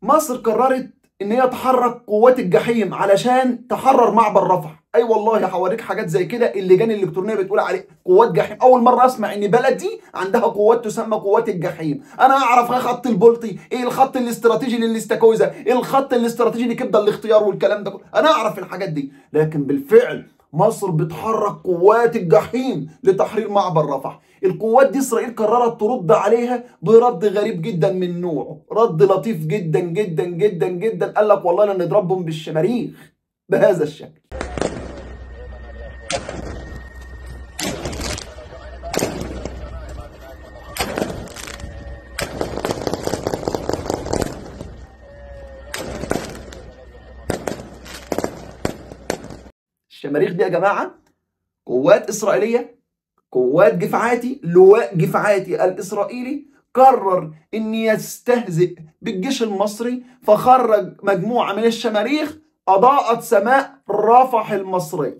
مصر قررت ان هي تحرك قوات الجحيم علشان تحرر معبر رفح اي والله هوريك حاجات زي كده اللجان الالكترونيه بتقول عليه قوات جحيم اول مره اسمع ان بلدي عندها قوات تسمى قوات الجحيم انا اعرف ايه خط البلطي ايه الخط الاستراتيجي للاستاكوزا ايه الخط الاستراتيجي لكبده الاختيار والكلام ده كله انا اعرف الحاجات دي لكن بالفعل مصر بتحرك قوات الجحيم لتحرير معبر رفح القوات دي اسرائيل قررت ترد عليها برد غريب جدا من نوعه رد لطيف جدا جدا جدا جدا قال لك والله انا نضربهم بالشماريخ بهذا الشكل الشماريخ دي يا جماعه قوات اسرائيليه قوات جفعاتي لواء جفعاتي الاسرائيلي قرر ان يستهزئ بالجيش المصري فخرج مجموعه من الشماريخ اضاءت سماء رفح المصري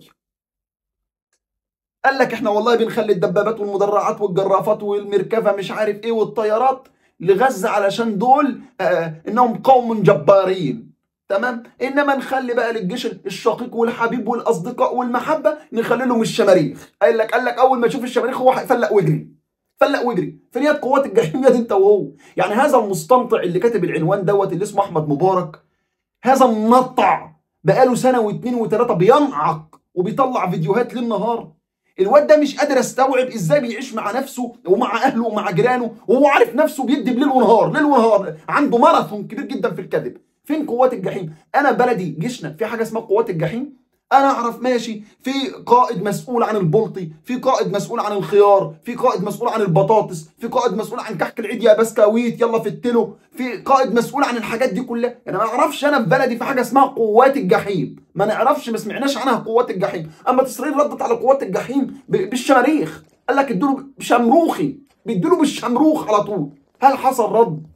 قال لك احنا والله بنخلي الدبابات والمدرعات والجرافات والمركبه مش عارف ايه والطيارات لغزه علشان دول آه انهم قوم جبارين تمام انما نخلي بقى للجيش الشقيق والحبيب والاصدقاء والمحبه نخلي لهم الشماريخ قال لك قال لك اول ما يشوف الشماريخ هو هيفلق ويجري فلق ويجري فين هي قوات الجحيم يا انت وهو يعني هذا المستنطع اللي كاتب العنوان دوت اللي اسمه احمد مبارك هذا النطع بقاله سنه واثنين وثلاثه بينعق وبيطلع فيديوهات ليل نهار الواد ده مش قادر استوعب ازاي بيعيش مع نفسه ومع اهله ومع جيرانه وهو عارف نفسه بيكذب ليل ونهار ليل ونهار عنده ماراثون كبير جدا في الكذب فين قوات الجحيم انا بلدي جيشنا في حاجه اسمها قوات الجحيم انا اعرف ماشي في قائد مسؤول عن البلطي في قائد مسؤول عن الخيار في قائد مسؤول عن البطاطس في قائد مسؤول عن كحك العيد يا بسكويت يلا فتله في قائد مسؤول عن الحاجات دي كلها يعني ما اعرفش انا في بلدي في حاجه اسمها قوات الجحيم ما نعرفش ما سمعناش عنها قوات الجحيم اما اسرائيل ردت على قوات الجحيم بالشماريخ قال لك ادوا بشمروخي بيدوا بالشمروخ على طول هل حصل رد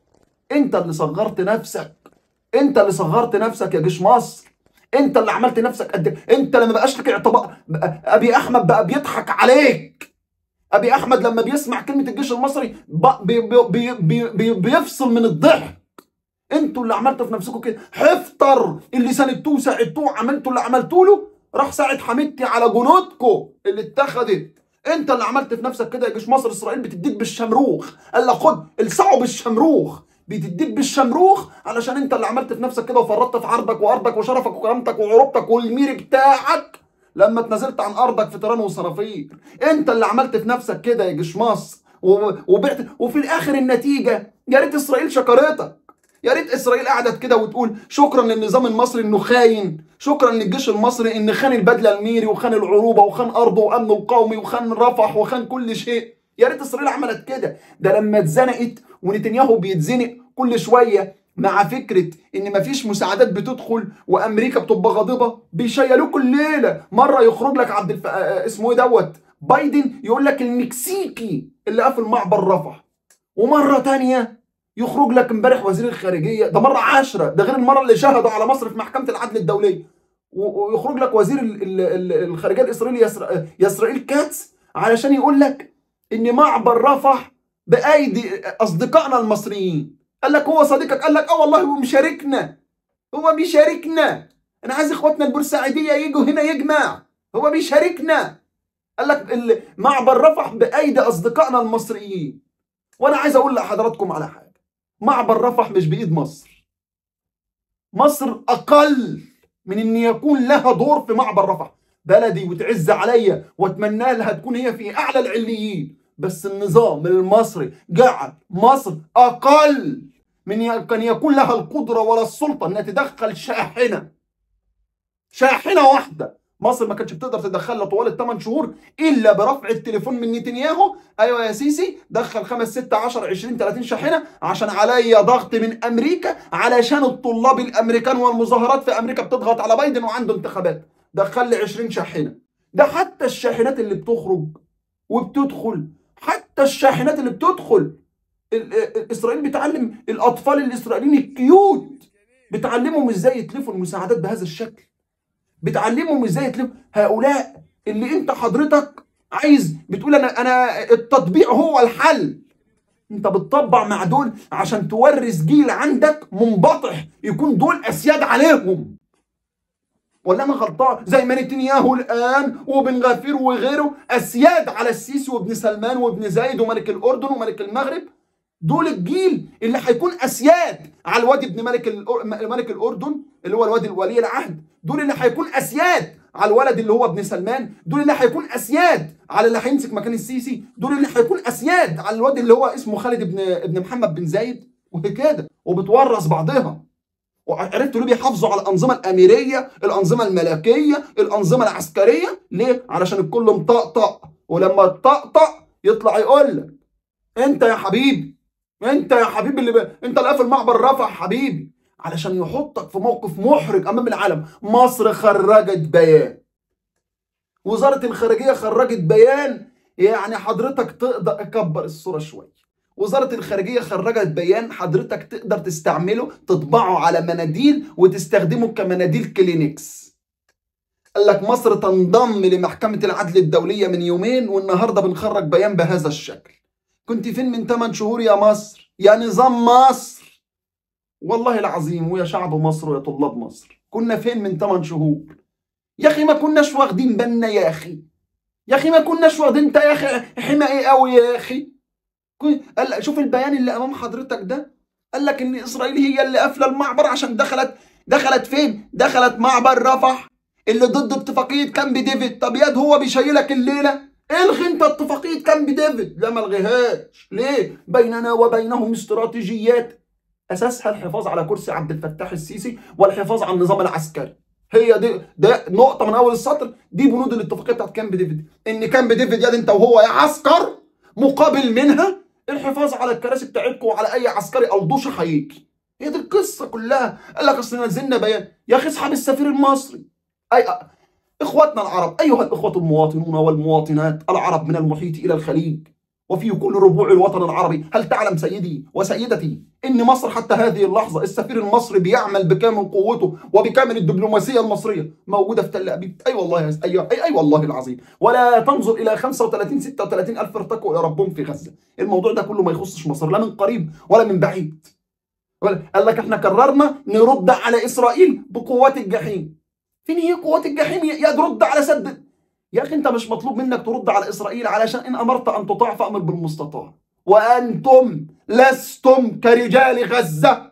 انت اللي صغرت نفسك انت اللي صغرت نفسك يا جيش مصر انت اللي عملت نفسك قد انت لما بقاش لك اعتبار ابي احمد بقى بيضحك عليك ابي احمد لما بيسمع كلمه الجيش المصري بي بي بي بي بيفصل من الضحك انتوا اللي عملتوا في نفسكم كده حفتر اللي ساندتوه وساعدتوه عملتوا اللي عملتوا له راح ساعد حميدتي على جنودكم اللي اتخذت انت اللي عملت في نفسك كده يا جيش مصر اسرائيل بتديك بالشمروخ قال لك خد السعوا بالشمروخ بتديك بالشمروخ علشان انت اللي عملت في نفسك كده وفرطت في عرضك وارضك وشرفك وكرامتك وعروبتك والميري بتاعك لما اتنازلت عن ارضك في تيران وصنافير انت اللي عملت في نفسك كده يا جيش مصر وبعت وفي الاخر النتيجه يا ريت اسرائيل شكرتك يا ريت اسرائيل قعدت كده وتقول شكرا للنظام المصري انه خاين شكرا للجيش المصري ان خان البدله الميري وخان العروبه وخان ارضه وامنه القومي وخان رفح وخان كل شيء يا ريت اسرائيل عملت كده ده لما اتزنقت ونتنياهو بيتزنق كل شويه مع فكره ان مفيش مساعدات بتدخل وامريكا بتبقى غاضبه بيشيلوه كل ليله مره يخرج لك عبد الف... اسمه ايه دوت بايدن يقول لك المكسيكي اللي قفل معبر رفح ومره تانية يخرج لك امبارح وزير الخارجيه ده مره عشرة ده غير المره اللي شهدوا على مصر في محكمه العدل الدوليه ويخرج لك وزير الخارجيه الاسرائيلي يسرائيل كاتس علشان يقول لك ان معبر رفح بايدي اصدقائنا المصريين قال لك هو صديقك قال لك اه والله هو مشاركنا هو بيشاركنا انا عايز اخواتنا البورسعيديه يجوا هنا يجمع هو بيشاركنا قال لك معبر رفح بايدي اصدقائنا المصريين وانا عايز اقول لحضراتكم على حاجه معبر رفح مش بايد مصر مصر اقل من ان يكون لها دور في معبر رفح بلدي وتعز عليا واتمنى لها تكون هي في اعلى العليين بس النظام المصري جعل مصر اقل من كان يكون لها القدره ولا السلطه انها تدخل شاحنه شاحنه واحده مصر ما كانتش بتقدر تدخلها طوال الثمان شهور الا برفع التليفون من نتنياهو ايوه يا سيسي دخل 5 6 10 20 30 شاحنه عشان عليا ضغط من امريكا علشان الطلاب الامريكان والمظاهرات في امريكا بتضغط على بايدن وعنده انتخابات دخل لي 20 شاحنه ده حتى الشاحنات اللي بتخرج وبتدخل حتى الشاحنات اللي بتدخل اسرائيل بتعلم الاطفال الاسرائيليين الكيوت بتعلمهم ازاي يتلفوا المساعدات بهذا الشكل بتعلمهم ازاي يتلفوا هؤلاء اللي انت حضرتك عايز بتقول انا انا التطبيع هو الحل انت بتطبع مع دول عشان تورث جيل عندك منبطح يكون دول اسياد عليهم ولا انا غلطان زي ما نتنياهو الان وبن غفير وغيره اسياد على السيسي وابن سلمان وابن زايد وملك الاردن وملك المغرب دول الجيل اللي هيكون اسياد على الواد ابن ملك ملك الاردن اللي هو الواد الولي العهد دول اللي هيكون اسياد على الولد اللي هو ابن سلمان دول اللي هيكون اسياد على اللي هيمسك مكان السيسي دول اللي هيكون اسياد على الواد اللي هو اسمه خالد ابن ابن محمد بن زايد وهكذا وبتورث بعضها وعرفتوا ليه بيحافظوا على الانظمه الاميريه الانظمه الملكيه الانظمه العسكريه ليه علشان الكل مطقطق ولما تطقطق يطلع يقول لك انت يا حبيبي انت يا حبيبي اللي ب... انت اللي قافل معبر رفح حبيبي علشان يحطك في موقف محرج امام العالم مصر خرجت بيان وزاره الخارجيه خرجت بيان يعني حضرتك تقدر اكبر الصوره شويه وزارة الخارجية خرجت بيان حضرتك تقدر تستعمله تطبعه على مناديل وتستخدمه كمناديل كلينكس قال لك مصر تنضم لمحكمة العدل الدولية من يومين والنهاردة بنخرج بيان بهذا الشكل كنت فين من 8 شهور يا مصر يا نظام مصر والله العظيم ويا شعب مصر ويا طلاب مصر كنا فين من 8 شهور يا اخي ما كناش واخدين بالنا يا اخي يا اخي ما كناش واخدين انت يا اخي حما ايه قوي يا اخي قال شوف البيان اللي امام حضرتك ده قال لك ان اسرائيل هي اللي قافله المعبر عشان دخلت دخلت فين دخلت معبر رفح اللي ضد اتفاقيه كامب ديفيد طب ياد هو بيشيلك الليله الغي انت اتفاقيه كامب ديفيد لا ما الغيهاش ليه بيننا وبينهم استراتيجيات اساسها الحفاظ على كرسي عبد الفتاح السيسي والحفاظ على النظام العسكري هي دي ده نقطه من اول السطر دي بنود الاتفاقيه بتاعت كامب ديفيد ان كامب ديفيد ياد انت وهو يا عسكر مقابل منها الحفاظ على الكراسي بتاعتكم وعلى اي عسكري او دوشه هيجي هي دي القصه كلها قال لك اصل نزلنا بيان يا اخي اسحب السفير المصري اي اخواتنا العرب ايها الاخوه المواطنون والمواطنات العرب من المحيط الى الخليج وفي كل ربوع الوطن العربي هل تعلم سيدي وسيدتي ان مصر حتى هذه اللحظه السفير المصري بيعمل بكامل قوته وبكامل الدبلوماسيه المصريه موجوده في تل ابيب اي والله اي اي, أي والله العظيم ولا تنظر الى 35 36 الف ارتكوا الى ربهم في غزه الموضوع ده كله ما يخصش مصر لا من قريب ولا من بعيد قال لك احنا قررنا نرد على اسرائيل بقوات الجحيم فين هي قوات الجحيم يا ترد على سد يا اخي انت مش مطلوب منك ترد على اسرائيل علشان ان امرت ان تطاع فامر بالمستطاع وانتم لستم كرجال غزه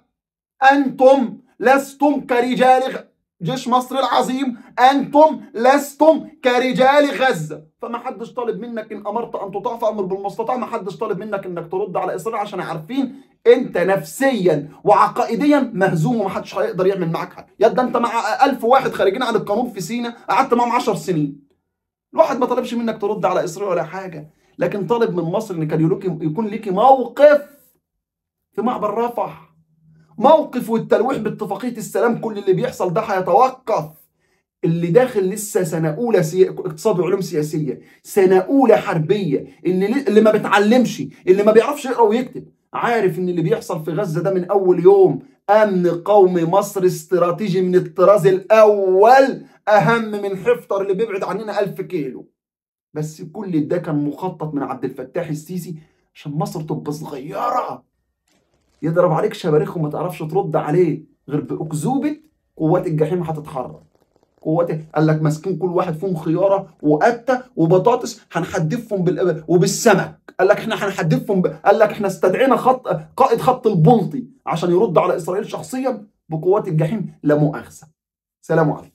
انتم لستم كرجال غ... جيش مصر العظيم انتم لستم كرجال غزه فما حدش طالب منك ان امرت ان تطاع فامر بالمستطاع ما حدش طالب منك انك ترد على اسرائيل عشان عارفين انت نفسيا وعقائديا مهزوم وما حدش هيقدر يعمل معاك حاجه يا ده انت مع ألف واحد خارجين عن القانون في سينا قعدت معاهم 10 سنين الواحد ما طلبش منك ترد على اسرائيل ولا حاجه لكن طالب من مصر ان كان يكون ليكي موقف في معبر رفح موقف والتلويح باتفاقيه السلام كل اللي بيحصل ده هيتوقف اللي داخل لسه سنه اولى سي... اقتصاد وعلوم سياسيه سنه اولى حربيه اللي اللي ما بتعلمش اللي ما بيعرفش يقرا ويكتب عارف ان اللي بيحصل في غزه ده من اول يوم امن قومي مصر استراتيجي من الطراز الاول اهم من حفتر اللي بيبعد عننا ألف كيلو بس كل ده كان مخطط من عبد الفتاح السيسي عشان مصر تبقى صغيره يضرب عليك شباريخ وما تعرفش ترد عليه غير باكذوبه قوات الجحيم هتتحرك قوات قال لك ماسكين كل واحد فيهم خياره وقته وبطاطس هنحدفهم بال... وبالسمك قال لك احنا هنحدفهم ب... قال لك احنا استدعينا خط قائد خط البلطي عشان يرد على اسرائيل شخصيا بقوات الجحيم لا مؤاخذه سلام عليكم